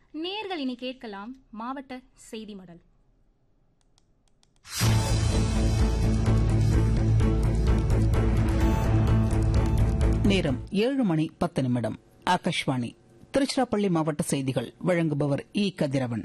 நேர்கள் இனி கேட்கலாம் மாவட்ட செய்தி மடல் நேரம் ஏழு மணி பத்து நிமிடம் ஆகாஷ்வாணி திருச்சிராப்பள்ளி மாவட்ட செய்திகள் வழங்குபவர் இ கதிரவன்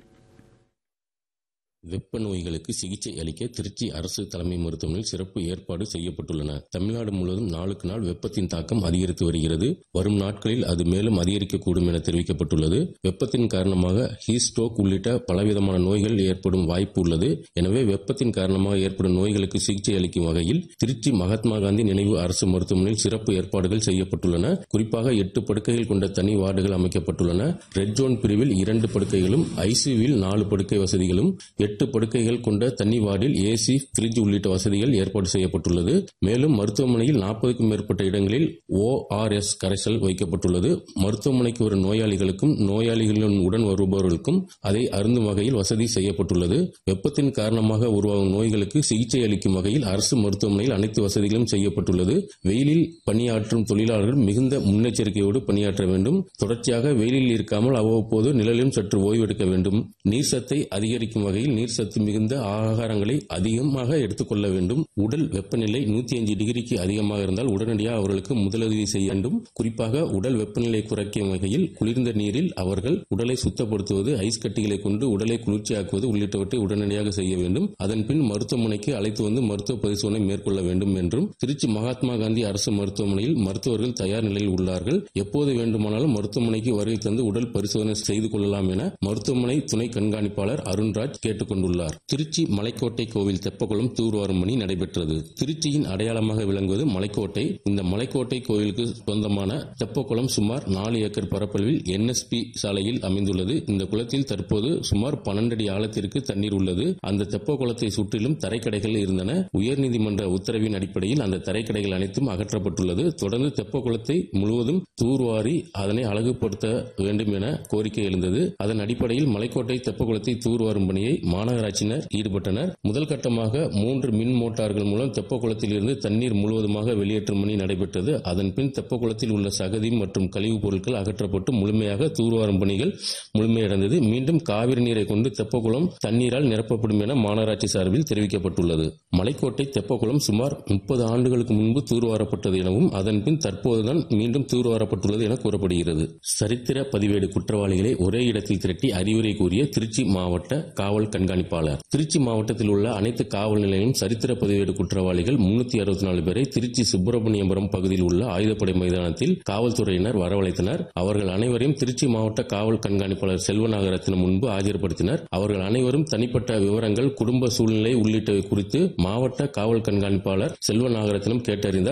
வெப்ப நோய்களுக்கு சிகிச்சை அளிக்க திருச்சி அரசு தலைமை மருத்துவமனையில் சிறப்பு ஏற்பாடு செய்யப்பட்டுள்ளன தமிழ்நாடு முழுவதும் நாளுக்கு நாள் வெப்பத்தின் தாக்கம் அதிகரித்து வருகிறது வரும் நாட்களில் அது மேலும் அதிகரிக்கக்கூடும் என தெரிவிக்கப்பட்டுள்ளது வெப்பத்தின் காரணமாக ஹீட் ஸ்ட்ரோக் உள்ளிட்ட பலவிதமான நோய்கள் ஏற்படும் வாய்ப்பு உள்ளது எனவே வெப்பத்தின் காரணமாக ஏற்படும் நோய்களுக்கு சிகிச்சை அளிக்கும் வகையில் திருச்சி மகாத்மா காந்தி நினைவு அரசு மருத்துவமனையில் சிறப்பு ஏற்பாடுகள் செய்யப்பட்டுள்ளன குறிப்பாக எட்டு படுக்கைகள் கொண்ட தனி வார்டுகள் அமைக்கப்பட்டுள்ளன ரெட் ஜோன் பிரிவில் இரண்டு படுக்கைகளும் ஐசியூவில் நாலு படுக்கை வசதிகளும் எட்டு படுக்கைகள் கொண்ட தனி வார்டில் ஏசி பிரிட்ஜ் உள்ளிட்ட வசதிகள் ஏற்பாடு செய்யப்பட்டுள்ளது மேலும் மருத்துவமனையில் நாற்பதுக்கும் மேற்பட்ட இடங்களில் ஓஆர்எஸ் கரைசல் வைக்கப்பட்டுள்ளது மருத்துவமனைக்கு வரும் நோயாளிகளுக்கும் நோயாளிகளுடன் உடன் வருபவர்களுக்கும் அதை அருந்தும் வகையில் வசதி செய்யப்பட்டுள்ளது வெப்பத்தின் காரணமாக உருவாகும் நோய்களுக்கு சிகிச்சை அளிக்கும் வகையில் அரசு மருத்துவமனையில் அனைத்து வசதிகளும் செய்யப்பட்டுள்ளது வெயிலில் பணியாற்றும் தொழிலாளர்கள் மிகுந்த முன்னெச்சரிக்கையோடு பணியாற்ற வேண்டும் தொடர்ச்சியாக வெயிலில் இருக்காமல் அவ்வப்போது நிழலிலும் சற்று ஓய்வெடுக்க வேண்டும் நீர் சத்தை அதிகரிக்கும் வகையில் நீர் சத்து மிகுந்த ஆகாரங்களை அதிகமாக எடுத்துக்கொள்ள வேண்டும் உடல் வெப்பநிலை நூத்தி அஞ்சு டிகிரிக்கு அதிகமாக இருந்தால் உடனடியாக அவர்களுக்கு முதலுதவி செய்ய வேண்டும் குறிப்பாக உடல் வெப்பநிலை குறைக்கும் வகையில் குளிர்ந்த நீரில் அவர்கள் உடலை சுத்தப்படுத்துவது ஐஸ் கட்டிகளை கொண்டு உடலை குளிர்ச்சியாக்குவது உள்ளிட்டவற்றை உடனடியாக செய்ய வேண்டும் அதன் பின் மருத்துவமனைக்கு அழைத்து வந்து மருத்துவ பரிசோதனை மேற்கொள்ள வேண்டும் என்றும் திருச்சி மகாத்மா காந்தி அரசு மருத்துவமனையில் மருத்துவர்கள் தயார் நிலையில் உள்ளார்கள் எப்போது வேண்டுமானாலும் மருத்துவமனைக்கு வருகை தந்து உடல் பரிசோதனை செய்து கொள்ளலாம் என மருத்துவமனை துணை கண்காணிப்பாளர் அருண்ராஜ் கேட்டுக் கொண்டுள்ளார் திருச்சி மலைக்கோட்டை கோவில் தெப்பக்குளம் தூர்வாரும் பணி நடைபெற்றது திருச்சியின் அடையாளமாக விளங்குவது மலைக்கோட்டை இந்த மலைக்கோட்டை கோவிலுக்கு சொந்தமான தெப்பக்குளம் சுமார் நாலு ஏக்கர் பரப்பளவில் என்எஸ்பி சாலையில் அமைந்துள்ளது இந்த குளத்தில் தற்போது சுமார் பன்னெண்டு அடி ஆழத்திற்கு தண்ணீர் உள்ளது அந்த தெப்ப குளத்தை சுற்றிலும் தரைக்கடைகள் இருந்தன உயர்நீதிமன்ற உத்தரவின் அடிப்படையில் அந்த தரைக்கடைகள் அனைத்தும் அகற்றப்பட்டுள்ளது தொடர்ந்து தெப்ப குளத்தை முழுவதும் தூர்வாரி அதனை அழகுபடுத்த வேண்டும் என கோரிக்கை எழுந்தது அதன் அடிப்படையில் மலைக்கோட்டை தெப்பக்குளத்தை தூர்வாரும் பணியை மாநகராட்சியினர் ஈடுபட்டனர் முதல் கட்டமாக மூன்று மின் மோட்டார்கள் மூலம் தெப்பக்குளத்தில் இருந்து தண்ணீர் முழுவதுமாக வெளியேற்றும் பணி நடைபெற்றது அதன் பின் தெப்பக்குளத்தில் உள்ள சகதி மற்றும் கழிவுப் பொருட்கள் அகற்றப்பட்டு முழுமையாக தூர்வாரும் பணிகள் முழுமையடைந்தது மீண்டும் காவிரி நீரை கொண்டு தெப்பக்குளம் தண்ணீரால் நிரப்பப்படும் என மாநகராட்சி சார்பில் தெரிவிக்கப்பட்டுள்ளது மலைக்கோட்டை தெப்பக்குளம் சுமார் முப்பது ஆண்டுகளுக்கு முன்பு தூர்வாரப்பட்டது எனவும் அதன் பின் தற்போதுதான் மீண்டும் தூர்வாரப்பட்டுள்ளது என கூறப்படுகிறது சரித்திர பதிவேடு குற்றவாளிகளை ஒரே இடத்தில் திரட்டி அறிவுரை கூறிய திருச்சி மாவட்ட காவல் கண்காணிப்பாளர் திருச்சி மாவட்டத்தில் உள்ள அனைத்து காவல் நிலையம் சரித்திர பதிவேடு குற்றவாளிகள் முன்னூத்தி அறுபத்தி நாலு பேரை திருச்சி சுப்பிரமணியபுரம் பகுதியில் உள்ள ஆயுதப்படை மைதானத்தில் காவல்துறையினர் வரவழைத்தனர் அவர்கள் அனைவரையும் திருச்சி மாவட்ட காவல் கண்காணிப்பாளர் செல்வநாகரத்தினம் முன்பு ஆஜர்படுத்தினர் அவர்கள் அனைவரும் தனிப்பட்ட விவரங்கள் குடும்ப சூழ்நிலை உள்ளிட்டவை குறித்து மாவட்ட காவல் கண்காணிப்பாளர் செல்வநாகரத்தினம் கேட்டறிந்தார்